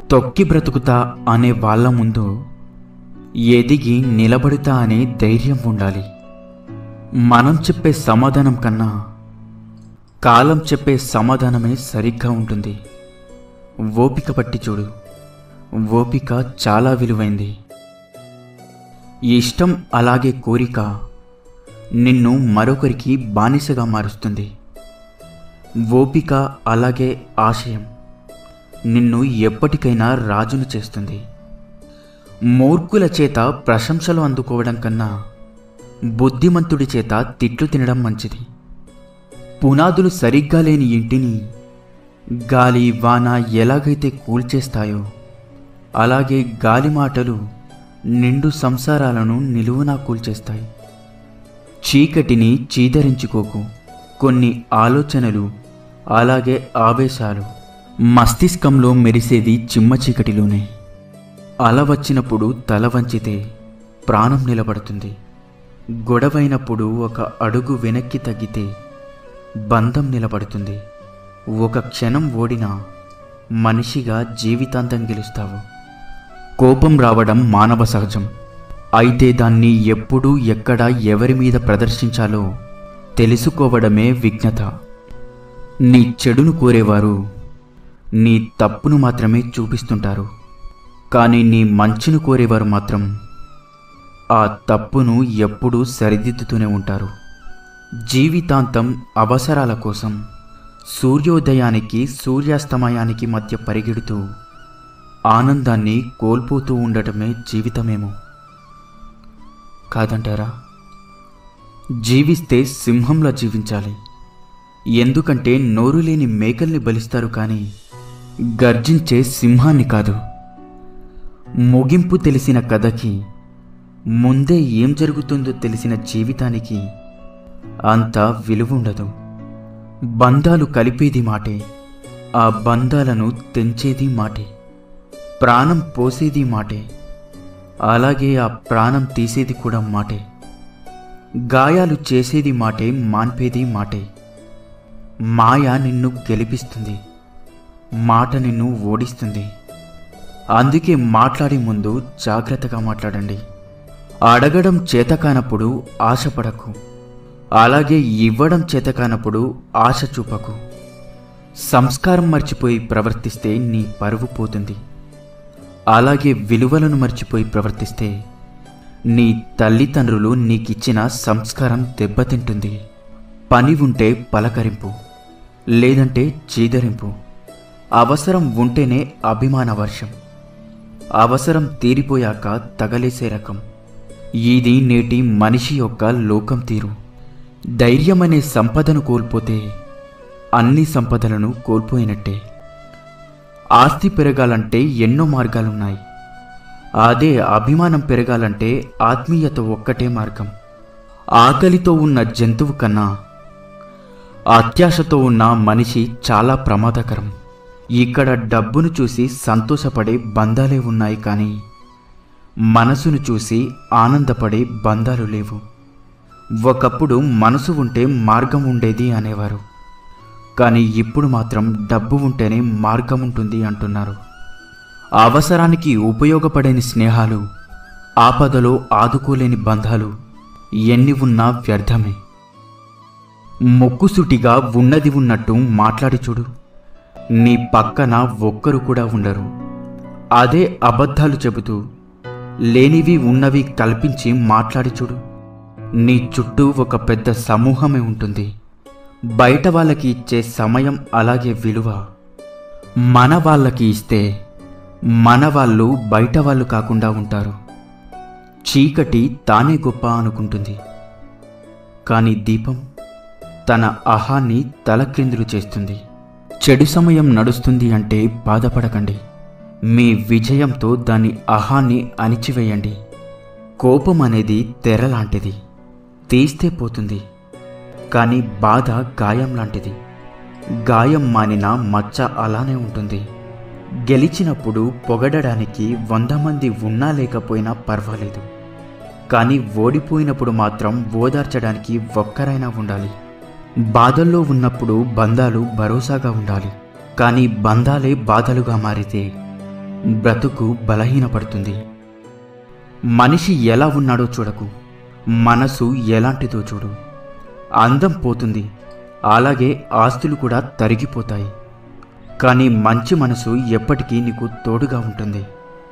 తొక్కి బ్రతుకుతా అనే వాళ్ళ ముందు ఎదిగి నిలబడుతా అనే ధైర్యం ఉండాలి మనం చెప్పే సమాధానం కన్నా కాలం చెప్పే సమాధానమే సరిగ్గా ఉంటుంది ఓపిక పట్టి చూడు ఓపిక చాలా విలువైంది ఇష్టం అలాగే కోరిక నిన్ను మరొకరికి బానిసగా మారుస్తుంది ఓపిక అలాగే ఆశయం నిన్ను ఎప్పటికైనా రాజును చేస్తుంది మూర్ఖుల చేత ప్రశంసలు అందుకోవడం కన్నా బుద్ధిమంతుడి చేత తిట్లు తినడం మంచిది పునాదులు సరిగ్గా లేని ఇంటిని గాలి వాన ఎలాగైతే కూల్చేస్తాయో అలాగే గాలి మాటలు నిండు సంసారాలను నిలువునా కూల్చేస్తాయి చీకటిని చీదరించుకోకు కొన్ని ఆలోచనలు అలాగే ఆవేశాలు మస్తిష్కంలో మెరిసేది చిమ్మ చీకటిలోనే అల వచ్చినప్పుడు తల వంచితే ప్రాణం నిలబడుతుంది గొడవైనప్పుడు ఒక అడుగు వెనక్కి తగ్గితే బంధం నిలబడుతుంది ఒక క్షణం ఓడినా మనిషిగా జీవితాంతం గెలుస్తావు కోపం రావడం మానవ సహజం అయితే దాన్ని ఎప్పుడు ఎక్కడ ఎవరి మీద ప్రదర్శించాలో తెలుసుకోవడమే విజ్ఞత నీ చెడును కోరేవారు నీ తప్పును మాత్రమే చూపిస్తుంటారు కానీ నీ మంచిని కోరేవారు మాత్రం ఆ తప్పును ఎప్పుడూ సరిదిద్దుతూనే ఉంటారు జీవితాంతం అవసరాల కోసం సూర్యోదయానికి సూర్యాస్తమయానికి మధ్య పరిగెడుతూ ఆనందాన్ని కోల్పోతూ ఉండటమే జీవితమేమో కాదంటారా జీవిస్తే సింహంలా జీవించాలి ఎందుకంటే నోరు లేని మేకల్ని బలిస్తారు కానీ గర్జించే సింహాన్ని కాదు ముగింపు తెలిసిన కథకి ముందే ఏం జరుగుతుందో తెలిసిన జీవితానికి అంత విలువ ఉండదు బంధాలు కలిపేది మాటే ఆ బంధాలను తెంచేది మాటే ప్రాణం పోసేది మాటే అలాగే ఆ ప్రాణం తీసేది కూడా మాటే గాయాలు చేసేది మాటే మాన్పేది మాటే మాయ నిన్ను గెలిపిస్తుంది మాట నిన్ను ఓడిస్తుంది అందుకే మాట్లాడే ముందు జాగ్రత్తగా మాట్లాడండి అడగడం చేతకానప్పుడు ఆశపడకు అలాగే ఇవ్వడం చేతకానప్పుడు ఆశ చూపకు సంస్కారం మర్చిపోయి ప్రవర్తిస్తే నీ పరువు పోతుంది అలాగే విలువలను మర్చిపోయి ప్రవర్తిస్తే నీ తల్లిదండ్రులు నీకిచ్చిన సంస్కారం దెబ్బతింటుంది పని ఉంటే పలకరింపు లేదంటే చీదరింపు అవసరం ఉంటేనే అభిమాన వర్షం అవసరం తీరిపోయాక తగలేసే రకం ఇది నేటి మనిషి యొక్క లోకం తీరు ధైర్యం అనే సంపదను కోల్పోతే అన్ని సంపదలను కోల్పోయినట్టే ఆస్తి పెరగాలంటే ఎన్నో మార్గాలున్నాయి అదే అభిమానం పెరగాలంటే ఆత్మీయత ఒక్కటే మార్గం ఆకలితో ఉన్న జంతువు కన్నా అత్యాశతో ఉన్న మనిషి చాలా ప్రమాదకరం ఇక్కడ డబ్బును చూసి సంతోషపడే బంధాలే ఉన్నాయి కానీ మనసును చూసి ఆనందపడే బంధాలు లేవు ఒకప్పుడు మనసు ఉంటే మార్గం ఉండేది అనేవారు కానీ ఇప్పుడు మాత్రం డబ్బు ఉంటేనే మార్గం ఉంటుంది అంటున్నారు అవసరానికి ఉపయోగపడని స్నేహాలు ఆపదలో ఆదుకోలేని బంధాలు ఎన్ని ఉన్నా వ్యర్థమే మొక్కుసుటిగా ఉన్నది ఉన్నట్టు మాట్లాడి చూడు నీ పక్కన ఒక్కరు కూడా ఉండరు అదే అబద్ధాలు చెబుతూ లేనివి ఉన్నవి కల్పించి మాట్లాడి చూడు నీ చుట్టూ ఒక పెద్ద సమూహమే ఉంటుంది బయట వాళ్ళకి ఇచ్చే సమయం అలాగే విలువ మన వాళ్ళకి ఇస్తే మన వాళ్ళు బయట వాళ్ళు కాకుండా ఉంటారు చీకటి తానే గొప్ప అనుకుంటుంది కానీ దీపం తన అహాన్ని తలక్రిందులు చేస్తుంది చెడు సమయం నడుస్తుంది అంటే బాధపడకండి మీ విజయంతో దాని అహాన్ని అణిచివేయండి కోపం అనేది తెర లాంటిది తీస్తే పోతుంది కానీ బాధ గాయం లాంటిది గాయం మానిన మచ్చ అలానే ఉంటుంది గెలిచినప్పుడు పొగడడానికి వంద మంది ఉన్నా లేకపోయినా పర్వాలేదు కానీ ఓడిపోయినప్పుడు మాత్రం ఓదార్చడానికి ఒక్కరైనా ఉండాలి బాధల్లో ఉన్నప్పుడు బంధాలు భరోసాగా ఉండాలి కానీ బంధాలే బాధలుగా మారితే బ్రతుకు బలహీనపడుతుంది మనిషి ఎలా ఉన్నాడో చూడకు మనసు ఎలాంటిదో చూడు అందం పోతుంది అలాగే ఆస్తులు కూడా తరిగిపోతాయి కానీ మంచి మనసు ఎప్పటికీ నీకు తోడుగా ఉంటుంది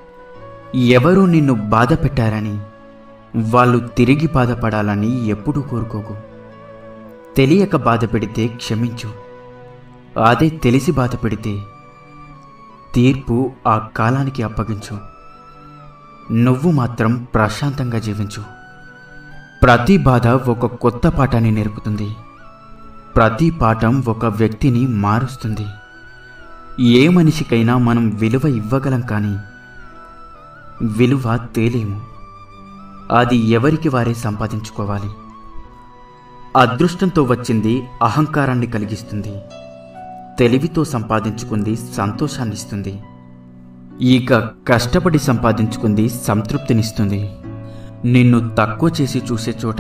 ఎవరూ నిన్ను బాధ పెట్టారని వాళ్ళు తిరిగి బాధపడాలని ఎప్పుడూ కోరుకోకు తెలియక బాధ పెడితే క్షమించు అదే తెలిసి బాధ పెడితే తీర్పు ఆ కాలానికి అప్పగించు నువ్వు మాత్రం ప్రశాంతంగా జీవించు ప్రతి బాధ ఒక కొత్త పాఠాన్ని నేర్పుతుంది ప్రతి పాఠం ఒక వ్యక్తిని మారుస్తుంది ఏ మనిషికైనా మనం విలువ ఇవ్వగలం కానీ విలువ తేలేము అది ఎవరికి వారే సంపాదించుకోవాలి అదృష్టంతో వచ్చింది అహంకారాన్ని కలిగిస్తుంది తెలివితో సంపాదించుకుంది సంతోషాన్నిస్తుంది ఇక కష్టపడి సంపాదించుకుంది సంతృప్తినిస్తుంది నిన్ను తక్కువ చేసి చూసే చోట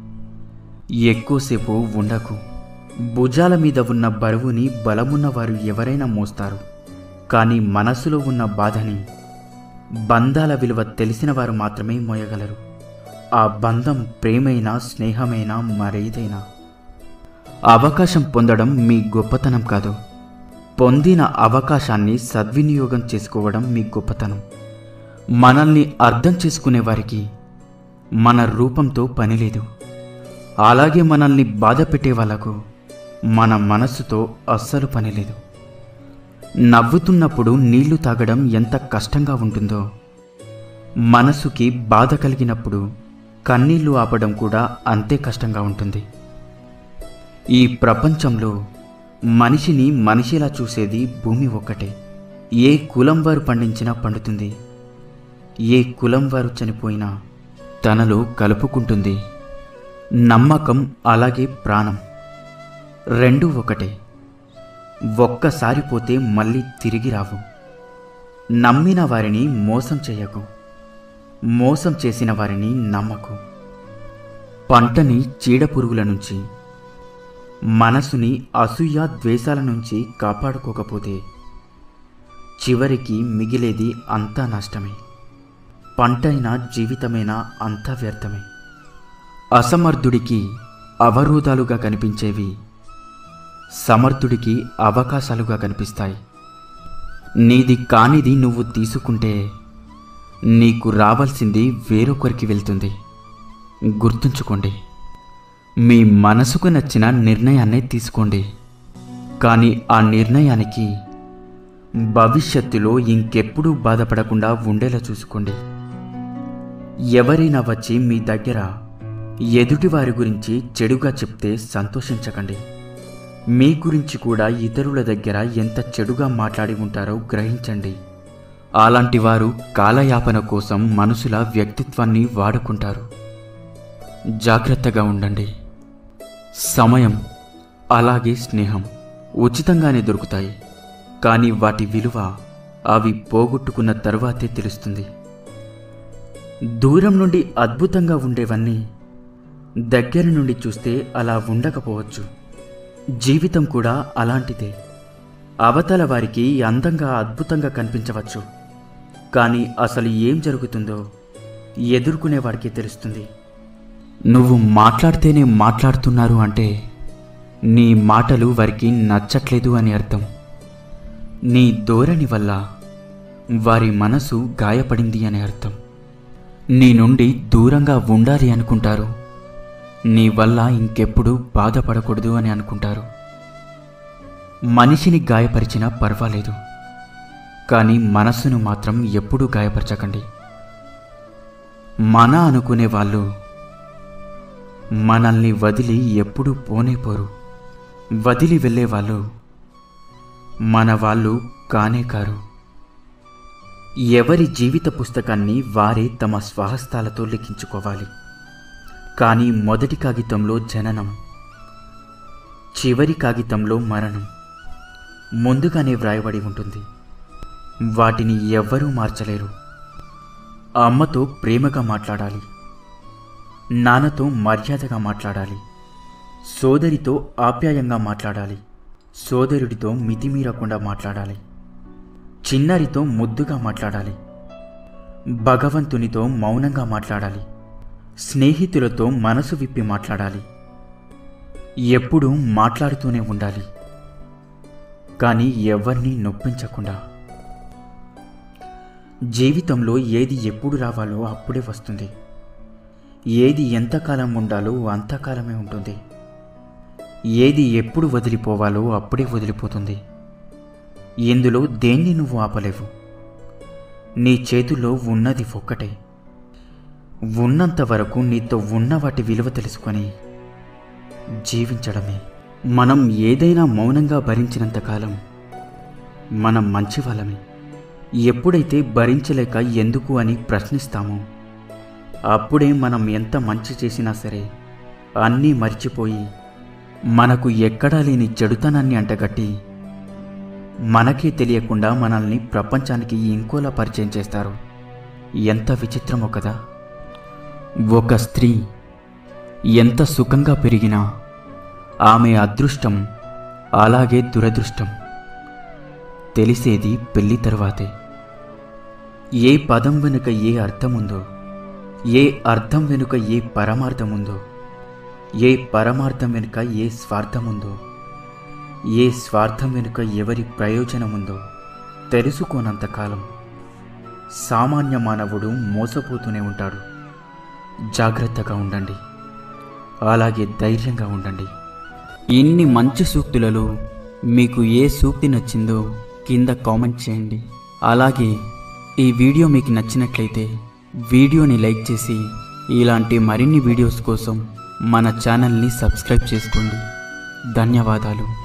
ఎక్కువసేపు ఉండకు భుజాల మీద ఉన్న బరువుని బలమున్న వారు ఎవరైనా మోస్తారు కానీ మనసులో ఉన్న బాధని బంధాల విలువ తెలిసిన వారు మాత్రమే మోయగలరు ఆ బంధం ప్రేమైనా స్నేహమైనా మరేదైనా అవకాశం పొందడం మీ గొప్పతనం కాదు పొందిన అవకాశాన్ని సద్వినియోగం చేసుకోవడం మీ గొప్పతనం మనల్ని అర్థం చేసుకునే వారికి మన రూపంతో పని లేదు అలాగే మనల్ని బాధ పెట్టే వాళ్ళకు మన మనస్సుతో అస్సలు పని లేదు నవ్వుతున్నప్పుడు నీళ్లు తాగడం ఎంత కష్టంగా ఉంటుందో మనసుకి బాధ కలిగినప్పుడు కన్నీళ్లు ఆపడం కూడా అంతే కష్టంగా ఉంటుంది ఈ ప్రపంచంలో మనిషిని మనిషిలా చూసేది భూమి ఒక్కటే ఏ కులం వారు పండించినా పండుతుంది ఏ కులం వారు చనిపోయినా తనలో కలుపుకుంటుంది నమ్మకం అలాగే ప్రాణం రెండు ఒకటే ఒక్కసారి పోతే మళ్ళీ తిరిగి రావు నమ్మిన వారిని మోసం చేయకు మోసం చేసిన వారిని నమ్మకు పంటని చీడపురుగుల నుంచి మనసుని అసూయ ద్వేషాల నుంచి కాపాడుకోకపోతే చివరికి మిగిలేది అంతా నష్టమే పంటైనా జీవితమైనా అంతా వ్యర్థమే అసమర్థుడికి అవరోధాలుగా కనిపించేవి సమర్థుడికి అవకాశాలుగా కనిపిస్తాయి నీది కానిది నువ్వు తీసుకుంటే నీకు రావాల్సింది వేరొకరికి వెళ్తుంది గుర్తుంచుకోండి మీ మనసుకు నచ్చిన నిర్ణయాన్నే తీసుకోండి కానీ ఆ నిర్ణయానికి భవిష్యత్తులో ఇంకెప్పుడూ బాధపడకుండా ఉండేలా చూసుకోండి ఎవరైనా వచ్చి మీ దగ్గర ఎదుటివారి గురించి చెడుగా చెప్తే సంతోషించకండి మీ గురించి కూడా ఇతరుల దగ్గర ఎంత చెడుగా మాట్లాడి ఉంటారో గ్రహించండి అలాంటి వారు కాలయాపన కోసం మనుషుల వ్యక్తిత్వాన్ని వాడుకుంటారు జాగ్రత్తగా ఉండండి సమయం అలాగే స్నేహం ఉచితంగానే దొరుకుతాయి కానీ వాటి విలువ అవి పోగొట్టుకున్న తరువాతే తెలుస్తుంది దూరం నుండి అద్భుతంగా ఉండేవన్నీ దగ్గర నుండి చూస్తే అలా ఉండకపోవచ్చు జీవితం కూడా అలాంటిదే అవతల వారికి అందంగా అద్భుతంగా కనిపించవచ్చు కానీ అసలు ఏం జరుగుతుందో ఎదుర్కొనేవాడికి తెలుస్తుంది నువ్వు మాట్లాడితేనే మాట్లాడుతున్నారు అంటే నీ మాటలు వారికి నచ్చట్లేదు అని అర్థం నీ ధోరణి వల్ల వారి మనసు గాయపడింది అని అర్థం నీ నుండి దూరంగా ఉండాలి అనుకుంటారు నీ వల్ల ఇంకెప్పుడు బాధపడకూడదు అని అనుకుంటారు మనిషిని గాయపరిచినా పర్వాలేదు కానీ మనస్సును మాత్రం ఎప్పుడూ గాయపరచకండి మన అనుకునే వాళ్ళు మనల్ని వదిలి ఎప్పుడూ పోనే పోరు వదిలి వెళ్ళేవాళ్ళు మన వాళ్ళు కానే కారు ఎవరి జీవిత పుస్తకాన్ని వారే తమ స్వహస్తాలతో లిఖించుకోవాలి కానీ మొదటి కాగితంలో జననం చివరి కాగితంలో మరణం ముందుగానే వ్రాయబడి ఉంటుంది వాటిని ఎవ్వరూ మార్చలేరు అమ్మతో ప్రేమగా మాట్లాడాలి నాన్నతో మర్యాదగా మాట్లాడాలి సోదరితో ఆప్యాయంగా మాట్లాడాలి సోదరుడితో మితిమీరకుండా మాట్లాడాలి చిన్నారితో ముద్దుగా మాట్లాడాలి భగవంతునితో మౌనంగా మాట్లాడాలి స్నేహితులతో మనసు విప్పి మాట్లాడాలి ఎప్పుడూ మాట్లాడుతూనే ఉండాలి కానీ ఎవరిని నొప్పించకుండా జీవితంలో ఏది ఎప్పుడు రావాలో అప్పుడే వస్తుంది ఏది ఎంతకాలం ఉండాలో అంతకాలమే ఉంటుంది ఏది ఎప్పుడు వదిలిపోవాలో అప్పుడే వదిలిపోతుంది ఇందులో దేన్ని నువ్వు ఆపలేవు నీ చేతుల్లో ఉన్నది ఒక్కటే ఉన్నంత వరకు నీతో ఉన్న వాటి విలువ తెలుసుకొని జీవించడమే మనం ఏదైనా మౌనంగా భరించినంత కాలం మనం మంచి వాళ్ళమే ఎప్పుడైతే భరించలేక ఎందుకు అని ప్రశ్నిస్తామో అప్పుడే మనం ఎంత మంచి చేసినా సరే అన్నీ మర్చిపోయి మనకు ఎక్కడా లేని చెడుతనాన్ని అంటగట్టి మనకే తెలియకుండా మనల్ని ప్రపంచానికి ఇంకోలా పరిచయం చేస్తారు ఎంత విచిత్రమో కదా ఒక స్త్రీ ఎంత సుఖంగా పెరిగినా ఆమె అదృష్టం అలాగే దురదృష్టం తెలిసేది పెళ్లి తర్వాతే ఏ పదం వెనుక ఏ అర్థం ఉందో ఏ అర్థం వెనుక ఏ పరమార్థం ఉందో ఏ పరమార్థం వెనుక ఏ స్వార్థం ఉందో ఏ స్వార్థం వెనుక ఎవరి ప్రయోజనం ఉందో తెలుసుకోనంతకాలం సామాన్య మానవుడు మోసపోతూనే ఉంటాడు జాగ్రత్తగా ఉండండి అలాగే ధైర్యంగా ఉండండి ఇన్ని మంచి సూక్తులలో మీకు ఏ సూక్తి నచ్చిందో కింద కామెంట్ చేయండి అలాగే ఈ వీడియో మీకు నచ్చినట్లయితే వీడియోని లైక్ చేసి ఇలాంటి మరిన్ని వీడియోస్ కోసం మన ఛానల్ని సబ్స్క్రైబ్ చేసుకోండి ధన్యవాదాలు